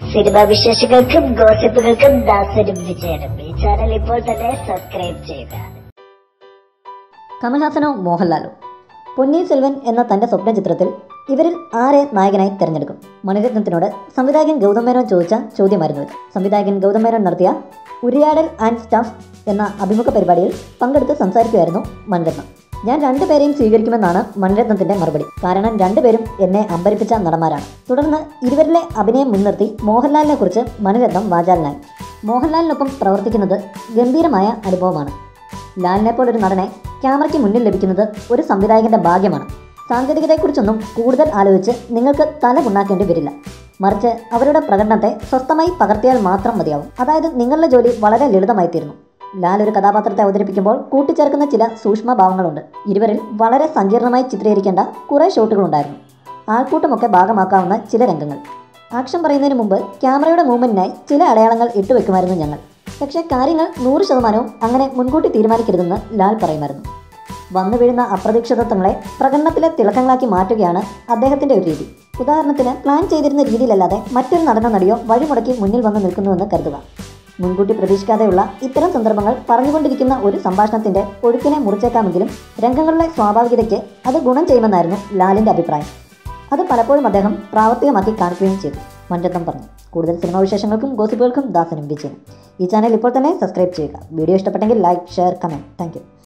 cinema വിശേഷങ്ങൾക്കും ഗോസിപ്പുകൾക്കും ദാസനും വിജയനും ഈ channel ഇപ്പോൾ തന്നെ സബ്സ്ക്രൈബ് ചെയ്യുക കമൽഹാസനോ മോഹൻലാലോ പൊന്നിയിൻ സെൽവൻ എന്ന തന്റെ സ്വപ്ന ചിത്രത്തിൽ ഇവരിൽ ആരെ നായകനായി തിരഞ്ഞെടുക്കും മണിരത്നത്തിനോട് സംവിധായകൻ ഗൗതം മേനോൻ ചോദിച്ച ചോദ്യമായിരുന്നു ഇത് സംവിധായകൻ ഗൗതം മേനോൻ നടത്തിയ ഉരിയാടൽ ആൻഡ് സ്റ്റാഫ് എന്ന അഭിമുഖ പരിപാടിയിൽ പങ്കെടുത്ത് സംസാരിക്കുകയായിരുന്നു മണിരത്നം ഞാൻ രണ്ടുപേരെയും സ്വീകരിക്കുമെന്നാണ് മണിരത്നത്തിന്റെ മറുപടി കാരണം രണ്ടുപേരും എന്നെ അമ്പരിപ്പിച്ച നടന്മാരാണ് തുടർന്ന് ഇരുവരിലെ അഭിനയം മുൻനിർത്തി മോഹൻലാലിനെ കുറിച്ച് മണിരത്നം വാചാലനായി മോഹൻലാലിനൊപ്പം പ്രവർത്തിക്കുന്നത് ഗംഭീരമായ അനുഭവമാണ് ലാലിനെ പോലൊരു നടനെ ക്യാമറയ്ക്ക് മുന്നിൽ ലഭിക്കുന്നത് ഒരു സംവിധായകന്റെ ഭാഗ്യമാണ് സാങ്കേതികതയെക്കുറിച്ചൊന്നും കൂടുതൽ ആലോചിച്ച് നിങ്ങൾക്ക് തല പുണ്ണാക്കേണ്ടി വരില്ല മറിച്ച് അവരുടെ പ്രകടനത്തെ സ്വസ്ഥമായി പകർത്തിയാൽ മാത്രം മതിയാവും അതായത് നിങ്ങളുടെ ജോലി വളരെ ലളിതമായി തീരുന്നു ലാൽ ഒരു കഥാപാത്രത്തെ അവതരിപ്പിക്കുമ്പോൾ കൂട്ടിച്ചേർക്കുന്ന ചില സൂക്ഷ്മ ഭാവങ്ങളുണ്ട് ഇരുവരിൽ വളരെ സങ്കീർണമായി ചിത്രീകരിക്കേണ്ട കുറേ ഷോട്ടുകളുണ്ടായിരുന്നു ആൾക്കൂട്ടമൊക്കെ ഭാഗമാക്കാവുന്ന ചില രംഗങ്ങൾ ആക്ഷൻ പറയുന്നതിന് മുമ്പ് ക്യാമറയുടെ മൂവ്മെന്റിനായി ചില അടയാളങ്ങൾ ഇട്ടുവെക്കുമായിരുന്നു ഞങ്ങൾ പക്ഷേ കാര്യങ്ങൾ നൂറ് ശതമാനവും അങ്ങനെ മുൻകൂട്ടി തീരുമാനിക്കരുതെന്ന് ലാൽ പറയുമായിരുന്നു വന്നു വീഴുന്ന അപ്രതീക്ഷിതത്വങ്ങളെ പ്രകടനത്തിലെ തിളക്കങ്ങളാക്കി മാറ്റുകയാണ് അദ്ദേഹത്തിന്റെ ഒരു രീതി ഉദാഹരണത്തിന് പ്ലാൻ ചെയ്തിരുന്ന രീതിയിലല്ലാതെ മറ്റൊരു നടനോ നടിയോ വഴിമുടക്കി മുന്നിൽ വന്ന് നിൽക്കുന്നുവെന്ന് കരുതുക മുൻകൂട്ടി പ്രതീക്ഷിക്കാതെയുള്ള ഇത്തരം സന്ദർഭങ്ങൾ പറഞ്ഞുകൊണ്ടിരിക്കുന്ന ഒരു സംഭാഷണത്തിന്റെ ഒഴുക്കിനെ മുറിച്ചേക്കാമെങ്കിലും രംഗങ്ങളുടെ സ്വാഭാവികതയ്ക്ക് അത് ഗുണം ചെയ്യുമെന്നായിരുന്നു ലാലിന്റെ അഭിപ്രായം അത് പലപ്പോഴും അദ്ദേഹം പ്രാവർത്തികമാക്കി കാണിക്കുകയും ചെയ്തു മഞ്ചത്തം പറഞ്ഞു കൂടുതൽ സിനിമാ വിശേഷങ്ങൾക്കും ഗോസിപ്പുകൾക്കും ദാസനും വിജയനും ഈ ചാനൽ ഇപ്പോൾ തന്നെ സബ്സ്ക്രൈബ് ചെയ്യുക വീഡിയോ ഇഷ്ടപ്പെട്ടെങ്കിൽ ലൈക്ക് ഷെയർ കമൻറ്റ് താങ്ക്